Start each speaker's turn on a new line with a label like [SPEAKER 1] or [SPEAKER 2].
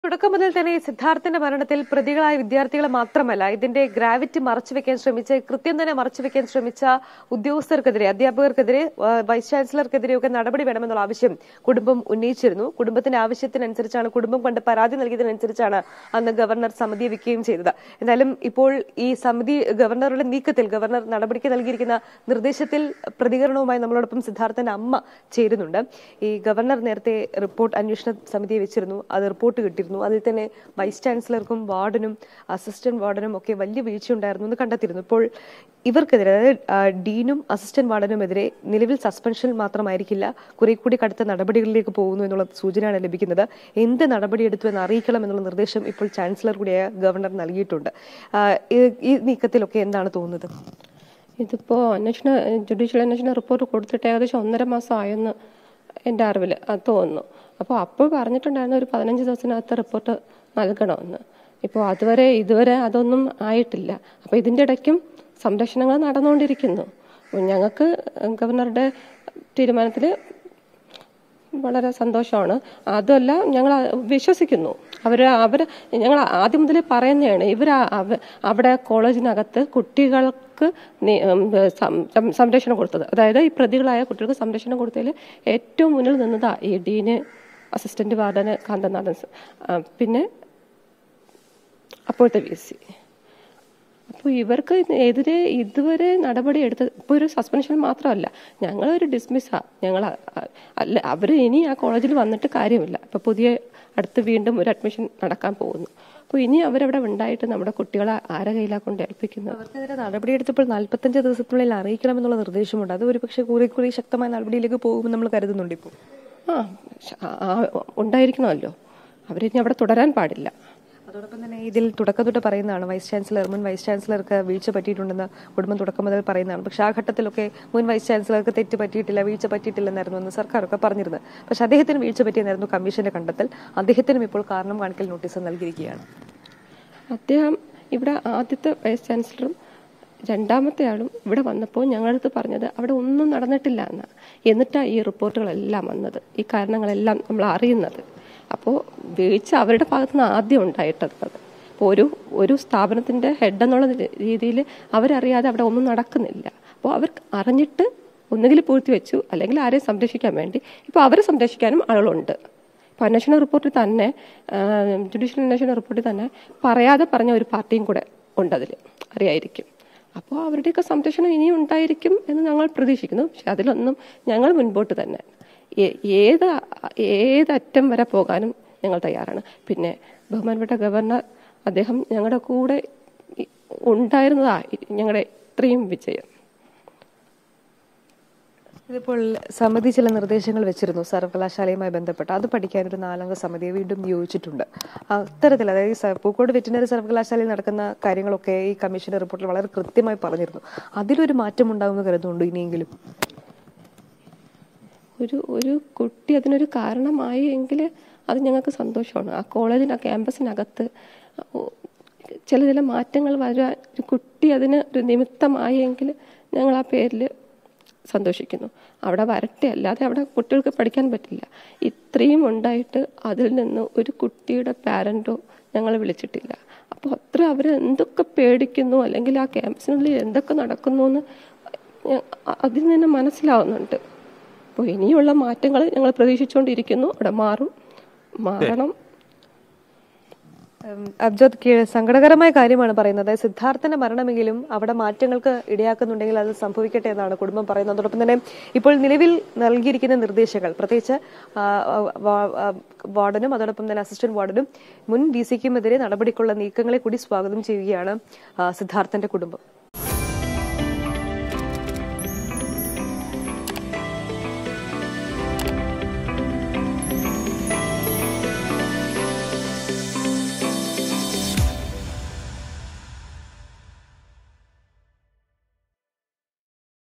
[SPEAKER 1] തുടക്കം മുതൽ തന്നെ സിദ്ധാർത്ഥന്റെ മരണത്തിൽ പ്രതികളായ വിദ്യാർത്ഥികളെ മാത്രമല്ല ഇതിന്റെ ഗ്രാവിറ്റി മറച്ചുവെക്കാൻ ശ്രമിച്ച കൃത്യം തന്നെ മറച്ചുവെക്കാൻ ശ്രമിച്ച ഉദ്യോഗസ്ഥർക്കെതിരെ അധ്യാപകർക്കെതിരെ ആ, വൈസ് ചാൻസലർക്കെതിരെയൊക്കെ നടപടി വേണമെന്നുള്ള ആവശ്യം കുടുംബം ഉന്നയിച്ചിരുന്നു കുടുംബത്തിന്റെ ആവശ്യത്തിനനുസരിച്ചാണ് കുടുംബം കണ്ട് പരാതി നൽകിയതിനനുസരിച്ചാണ് അന്ന് ഗവർണർ സമിതിയെ വെക്കുകയും ചെയ്തത് എന്തായാലും ഇപ്പോൾ ഈ സമിതി ഗവർണറുടെ നീക്കത്തിൽ ഗവർണർ നടപടിക്ക് നൽകിയിരിക്കുന്ന നിർദ്ദേശത്തിൽ പ്രതികരണവുമായി നമ്മളോടൊപ്പം സിദ്ധാർത്ഥന്റെ അമ്മ ചേരുന്നുണ്ട് ഈ ഗവർണർ നേരത്തെ റിപ്പോർട്ട് അന്വേഷണ സമിതിയെ വെച്ചിരുന്നു അത് റിപ്പോർട്ട് കിട്ടിയിരുന്നു അതിൽ തന്നെ വൈസ് ചാൻസലർക്കും വാർഡനും അസിസ്റ്റന്റ് വാർഡനും ഒക്കെ വലിയ വീഴ്ചയുണ്ടായിരുന്നു എന്ന് കണ്ടെത്തിയിരുന്നു ഇപ്പോൾ ഇവർക്കെതിരെ അതായത് ആ, ഡീനും അസിസ്റ്റന്റ് വാർഡനുമെതിരെ നിലവിൽ സസ്പെൻഷൻ മാത്രമായിരിക്കില്ല കുറെ കൂടി കടുത്ത നടപടികളിലേക്ക് പോകുന്നു എന്നുള്ള സൂചനയാണ് ലഭിക്കുന്നത് എന്ത് നടപടിയെടുത്തു എന്ന് അറിയിക്കണം എന്നുള്ള നിർദ്ദേശം ഇപ്പോൾ ചാൻസലർ കൂടിയായ ഗവർണർ നൽകിയിട്ടുണ്ട് ആ, ഈ- ഈ നീക്കത്തിലൊക്കെ എന്താണ് തോന്നുന്നത്
[SPEAKER 2] ഇതിപ്പോൾ അന്വേഷണ ജുഡീഷ്യൽ അന്വേഷണ റിപ്പോർട്ട് കൊടുത്തിട്ട് ഏകദേശം ഒന്നര മാസം ആയെന്ന് എൻ്റെ അറിവിൽ അത് തോന്നുന്നു അപ്പോൾ അപ്പോൾ പറഞ്ഞിട്ടുണ്ടായിരുന്നു ഒരു പതിനഞ്ച് ദിവസത്തിനകത്ത് റിപ്പോർട്ട് നൽകണമെന്ന് ഇപ്പോൾ അതുവരെ ഇതുവരെ അതൊന്നും ആയിട്ടില്ല അപ്പോൾ ഇതിൻ്റെ ഇടയ്ക്കും സംരക്ഷണങ്ങൾ നടന്നുകൊണ്ടിരിക്കുന്നു അപ്പോൾ ഞങ്ങൾക്ക് ഗവർണറുടെ തീരുമാനത്തിൽ വളരെ സന്തോഷമാണ് അതുമല്ല ഞങ്ങൾ വിശ്വസിക്കുന്നു അവർ അവർ ഞങ്ങൾ ആദ്യം മുതലേ പറയുന്നതാണ് ഇവർ അവിടെ കോളേജിനകത്ത് കുട്ടികൾക്ക് നി- ഉം, സം- സം- സംരക്ഷണം കൊടുത്തത് അതായത് ഈ പ്രതികളായ കുട്ടികൾക്ക് സംരക്ഷണം കൊടുത്തതിൽ ഏറ്റവും മുന്നിൽ നിന്നതാ ഈ ഡീന് അസിസ്റ്റന്റ് വാർഡന് കാന്തനാഥൻ സ- ആ, പിന്നെ അപ്പോഴത്തെ വി സി അപ്പോൾ ഇവർക്ക് എതിരെ ഇതുവരെ നടപടി എടുത്ത ഇപ്പോൾ ഒരു സസ്പെൻഷൻ മാത്രമല്ല ഞങ്ങളൊരു ഡിസ്മിസ്സാ ഞങ്ങൾ അല്ല അവർ ഇനി ആ കോളേജിൽ വന്നിട്ട് കാര്യമില്ല ഇപ്പോൾ പുതിയ അടുത്ത് വീണ്ടും ഒരു അഡ്മിഷൻ നടക്കാൻ പോകുന്നു അപ്പോൾ ഇനി അവരവിടെ ഉണ്ടായിട്ട് നമ്മുടെ കുട്ടികളെ ആരെ കയ്യിലാണ് കൊണ്ട് ഏൽപ്പിക്കുന്നത്
[SPEAKER 1] അവർക്കെതിരെ നടപടിയെടുത്തപ്പോൾ നാൽപ്പത്തഞ്ച് ദിവസത്തിനുള്ളിൽ അറിയിക്കണമെന്നുള്ള നിർദ്ദേശമുണ്ട് അത് ഒരുപക്ഷെ കുറെ കുറെ ശക്തമായ നടപടിയിലേക്ക് പോകുമെന്ന് നമ്മൾ കരുതുന്നുണ്ട് ഇപ്പോൾ
[SPEAKER 2] ആ ശ- ആ- ആ ഉണ്ടായിരിക്കണമല്ലോ അവരിനി അവിടെ തുടരാൻ പാടില്ല
[SPEAKER 1] അതോടൊപ്പം തന്നെ ഇതിൽ തുടക്കം തൊട്ട് പറയുന്നതാണ് വൈസ് ചാൻസലർ മുൻ വൈസ് ചാൻസലർക്ക് വീഴ്ച പറ്റിയിട്ടുണ്ടെന്ന് കുടുംബം തുടക്കം മുതൽ പറയുന്നതാണ് പക്ഷേ ആ ഘട്ടത്തിലൊക്കെ മുൻ വൈസ് ചാൻസലർക്ക് തെറ്റ് പറ്റിയിട്ടില്ല വീഴ്ച പറ്റിയിട്ടില്ലെന്നായിരുന്നു അന്ന് സർക്കാരൊക്കെ പറഞ്ഞിരുന്നത് പക്ഷേ അദ്ദേഹത്തിന് വീഴ്ച പറ്റിയെന്നായിരുന്നു കമ്മീഷന്റെ കണ്ടെത്തൽ അദ്ദേഹത്തിനും ഇപ്പോൾ കാരണം കാണിക്കൽ നോട്ടീസ് നൽകിയിരിക്കുകയാണ്
[SPEAKER 2] അദ്ദേഹം ഇവിടെ ആദ്യത്തെ വൈസ് ചാൻസലറും രണ്ടാമത്തെ ആളും ഇവിടെ വന്നപ്പോൾ ഞങ്ങളടുത്ത് പറഞ്ഞത് അവിടെ ഒന്നും നടന്നിട്ടില്ല എന്ന് എന്നിട്ടാണ് ഈ റിപ്പോർട്ടുകളെല്ലാം വന്നത് ഈ കാരണങ്ങളെല്ലാം നമ്മൾ അറിയുന്നത് അപ്പോൾ വീഴ്ച അവരുടെ ഭാഗത്തു നിന്ന് ആദ്യം ഉണ്ടായിട്ടുള്ളത് അപ്പോൾ ഒരു ഒരു സ്ഥാപനത്തിൻ്റെ ഹെഡ് എന്നുള്ള രീതിയിൽ അവരറിയാതെ അവിടെ ഒന്നും നടക്കുന്നില്ല അപ്പോൾ അവർ അറിഞ്ഞിട്ട് ഒന്നുകിൽ പൂഴ്ത്തി വെച്ചു അല്ലെങ്കിൽ ആരെയും സംരക്ഷിക്കാൻ വേണ്ടി ഇപ്പോൾ അവരെ സംരക്ഷിക്കാനും ആളുകളുണ്ട് ഇപ്പോൾ അന്വേഷണ റിപ്പോർട്ടിൽ തന്നെ ജുഡീഷ്യൽ അന്വേഷണ റിപ്പോർട്ടിൽ തന്നെ പറയാതെ പറഞ്ഞ ഒരു പാർട്ടിയും കൂടെ ഉണ്ട് അതിൽ അറിയായിരിക്കും അപ്പോൾ അവരുടെയൊക്കെ സംരക്ഷണം ഇനിയും ഉണ്ടായിരിക്കും എന്ന് ഞങ്ങൾ പ്രതീക്ഷിക്കുന്നു പക്ഷെ അതിലൊന്നും ഞങ്ങൾ മുൻപോട്ട് തന്നെ ഏ- ഏത് ഏതറ്റം വരെ പോകാനും ഞങ്ങൾ തയ്യാറാണ് പിന്നെ ബഹുമാനപ്പെട്ട ഗവർണർ അദ്ദേഹം ഞങ്ങളുടെ കൂടെ ഇ- ഉണ്ടായിരുന്നതാ ഞങ്ങളുടെ ഇത്രയും വിജയം
[SPEAKER 1] ഇതിപ്പോൾ സമിതി ചില നിർദ്ദേശങ്ങൾ വെച്ചിരുന്നു സർവകലാശാലയുമായി ബന്ധപ്പെട്ട് അത് പഠിക്കാൻ ഒരു നാലംഗ സമിതിയെ വീണ്ടും നിയോഗിച്ചിട്ടുണ്ട് അത്തരത്തിൽ അതായത് ഈ സ- പൂക്കോട് വെറ്റിനറി സർവകലാശാലയിൽ നടക്കുന്ന കാര്യങ്ങളൊക്കെ ഈ കമ്മീഷന്റെ റിപ്പോർട്ടിൽ വളരെ കൃത്യമായി പറഞ്ഞിരുന്നു അതിലൊരു മാറ്റം ഉണ്ടാകുമെന്ന് കരുതുന്നുണ്ട് ഇനിയെങ്കിലും
[SPEAKER 2] ഒരു ഒരു കുട്ടി അതിനൊരു കാരണമായി എങ്കിൽ അത് ഞങ്ങൾക്ക് സന്തോഷമാണ് ആ കോളേജിന് ആ ക്യാമ്പസിനകത്ത് ഓ- ചില ചില മാറ്റങ്ങൾ വരാൻ ഒരു കുട്ടി അതിന് ഒരു നിമിത്തമായി എങ്കിൽ ഞങ്ങൾ ആ പേരിൽ സന്തോഷിക്കുന്നു അവിടെ വരട്ടെ അല്ലാതെ അവിടെ കുട്ടികൾക്ക് പഠിക്കാൻ പറ്റില്ല ഇത്രയും ഉണ്ടായിട്ട് അതിൽ നിന്ന് ഒരു കുട്ടിയുടെ പാരൻറ്റോ ഞങ്ങൾ വിളിച്ചിട്ടില്ല അപ്പോൾ അത്ര അവർ എന്തൊക്കെ പേടിക്കുന്നു അല്ലെങ്കിൽ ആ ക്യാമ്പസിനുള്ളിൽ എന്തൊക്കെ നടക്കുന്നു എന്ന് ഞ- അതിൽ നിന്ന് മനസ്സിലാവുന്നുണ്ട് അപ്പോൾ ഇനിയുള്ള മാറ്റങ്ങൾ ഞങ്ങൾ പ്രതീക്ഷിച്ചുകൊണ്ടിരിക്കുന്നു അവിടെ മാറും മാറണം
[SPEAKER 1] ഉം, അബ്ജോദ് കീഴ് സങ്കടകരമായ കാര്യമാണ് പറയുന്നത് അതായത് സിദ്ധാർത്ഥന്റെ മരണമെങ്കിലും അവിടെ മാറ്റങ്ങൾക്ക് ഇടയാക്കുന്നുണ്ടെങ്കിൽ അത് സംഭവിക്കട്ടെ എന്നാണ് കുടുംബം പറയുന്നത് അതോടൊപ്പം തന്നെ ഇപ്പോൾ നിലവിൽ നൽകിയിരിക്കുന്ന നിർദ്ദേശങ്ങൾ പ്രത്യേകിച്ച് ആ, വാ- ആ, വാർഡനും അതോടൊപ്പം തന്നെ അസിസ്റ്റന്റ് വാർഡനും മുൻ ഡി സിക്കുമെതിരെ നടപടിക്കുള്ള നീക്കങ്ങളെ കൂടി സ്വാഗതം ചെയ്യുകയാണ് ആ, സിദ്ധാർത്ഥന്റെ കുടുംബം